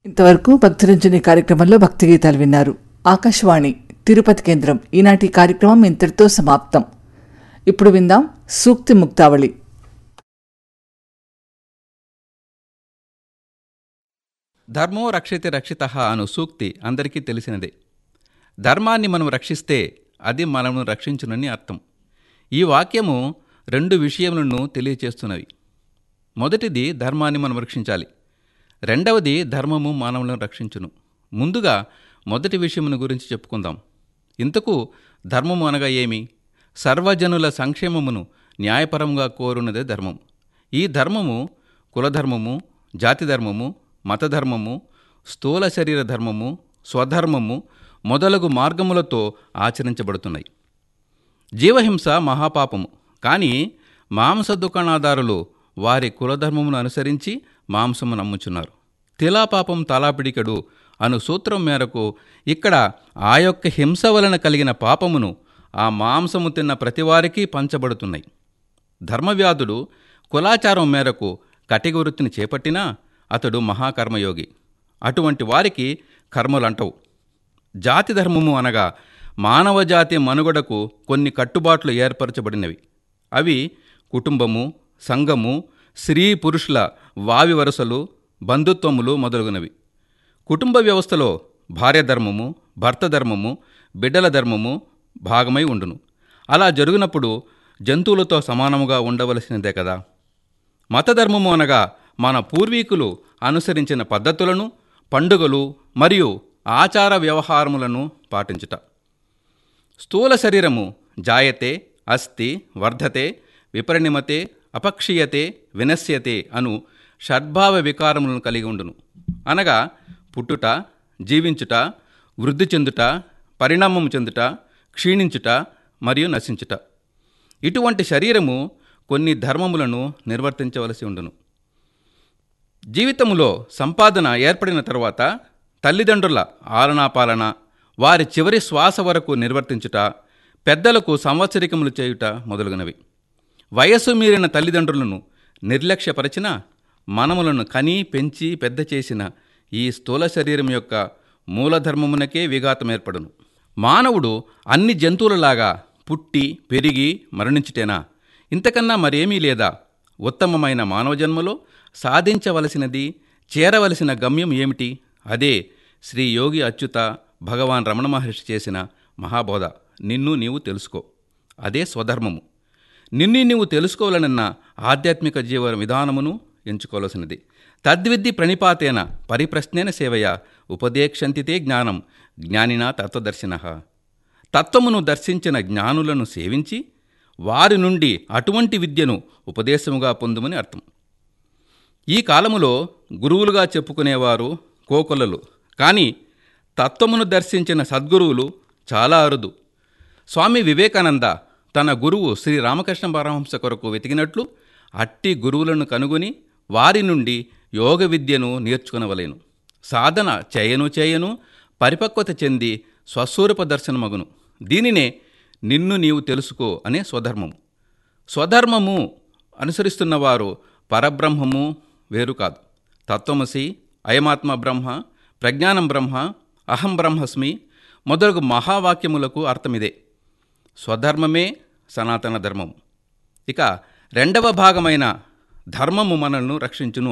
ఇంతవరకు భక్తిరంజని కార్యక్రమంలో భక్తి గీతాలు విన్నారు ఆకాశవాణి తిరుపతి కేంద్రం ఈనాటి కార్యక్రమం ఇంతటితో సమాప్తం ఇప్పుడు విందాం సూక్తి ముక్తావళి ధర్మో రక్షితే రక్షిత అను సూక్తి అందరికీ తెలిసినదే ధర్మాన్ని మనం రక్షిస్తే అది మనను రక్షించునని అర్థం ఈ వాక్యము రెండు విషయములను తెలియచేస్తున్నవి మొదటిది ధర్మాన్ని మనం రక్షించాలి రెండవది ధర్మము మానవులను రక్షించును ముందుగా మొదటి విషయమును గురించి చెప్పుకుందాం ఇంతకు ధర్మము అనగా ఏమి సర్వజనుల సంక్షేమమును న్యాయపరంగా కోరున్నదే ధర్మం ఈ ధర్మము కులధర్మము జాతి ధర్మము మతధర్మము స్థూల శరీర ధర్మము స్వధర్మము మొదలగు మార్గములతో ఆచరించబడుతున్నాయి జీవహింస మహాపాపము కానీ మాంస దుకాణదారులు వారి కులధర్మమును అనుసరించి మాంసము నమ్ముచున్నారు తిలాపాపం తలాపిడికడు అను సూత్రం మేరకు ఇక్కడ ఆ యొక్క హింస వలన కలిగిన పాపమును ఆ మాంసము తిన్న ప్రతివారికి పంచబడుతున్నాయి ధర్మవ్యాధుడు కులాచారం మేరకు కటిక వృత్తిని చేపట్టినా అతడు మహాకర్మయోగి అటువంటి వారికి కర్మలంటవు జాతి ధర్మము అనగా మానవ జాతి మనుగడకు కొన్ని కట్టుబాట్లు ఏర్పరచబడినవి అవి కుటుంబము సంఘము స్త్రీ పురుషుల వావి వరుసలు బంధుత్వములు మొదలగునవి కుటుంబ వ్యవస్థలో భార్య ధర్మము భర్త ధర్మము బిడ్డల ధర్మము భాగమై ఉండును అలా జరుగునప్పుడు జంతువులతో సమానముగా ఉండవలసినదే కదా మతధర్మము అనగా మన పూర్వీకులు అనుసరించిన పద్ధతులను పండుగలు మరియు ఆచార వ్యవహారములను పాటించుట స్థూల శరీరము జాయతే అస్తి వర్ధతే విపరిణిమతే అపక్షీయతే వినశ్యతే అను షడ్భావ వికారములను కలిగి ఉండును అనగా పుట్టుట జీవించుట వృద్ధి చెందుట పరిణామము చెందుట క్షీణించుట మరియు నశించుట ఇటువంటి శరీరము కొన్ని ధర్మములను నిర్వర్తించవలసి ఉండును జీవితములో సంపాదన ఏర్పడిన తరువాత తల్లిదండ్రుల ఆలనాపాలన వారి చివరి శ్వాస వరకు నిర్వర్తించుట పెద్దలకు సంవత్సరికములు చేయుట మొదలగునవి వయస్సు మీరిన తల్లిదండ్రులను నిర్లక్ష్యపరచిన మనములను కని పెంచి పెద్ద చేసిన ఈ స్థూల శరీరం యొక్క మూలధర్మమునకే విఘాతం ఏర్పడును మానవుడు అన్ని జంతువులలాగా పుట్టి పెరిగి మరణించుటేనా ఇంతకన్నా మరేమీ లేదా ఉత్తమమైన మానవ జన్మలో సాధించవలసినది చేరవలసిన గమ్యం ఏమిటి అదే శ్రీ యోగి అచ్యుత భగవాన్ రమణ మహర్షి చేసిన మహాబోధ నిన్ను నీవు తెలుసుకో అదే స్వధర్మము నిన్ను నీవు తెలుసుకోవాలనన్న ఆధ్యాత్మిక జీవన విధానమును ఎంచుకోవలసినది తద్విద్ది ప్రణిపాతేన పరిప్రశ్నేన సేవయ ఉపదేక్షంతితే జ్ఞానం జ్ఞానినా తత్వదర్శిన తత్వమును దర్శించిన జ్ఞానులను సేవించి వారి నుండి అటువంటి విద్యను ఉపదేశముగా పొందుమని అర్థం ఈ కాలములో గురువులుగా చెప్పుకునేవారు కోకొల్లలు కానీ తత్వమును దర్శించిన సద్గురువులు చాలా అరుదు స్వామి వివేకానంద తన గురువు శ్రీ రామకృష్ణ పరమహంస కొరకు వెతికినట్లు అట్టి గురువులను కనుగొని వారి నుండి యోగ విద్యను నేర్చుకునవలేను సాధన చేయను చేయను పరిపక్వత చెంది స్వస్వరూప దర్శనమగును దీనినే నిన్ను నీవు తెలుసుకో అనే స్వధర్మము స్వధర్మము అనుసరిస్తున్నవారు పరబ్రహ్మము వేరు కాదు తత్వమసి అయమాత్మ బ్రహ్మ ప్రజ్ఞానం బ్రహ్మ అహం బ్రహ్మస్మి మొదలగు మహావాక్యములకు అర్థమిదే స్వధర్మమే సనాతన ధర్మం ఇక రెండవ భాగమైన ధర్మము మనల్ని రక్షించును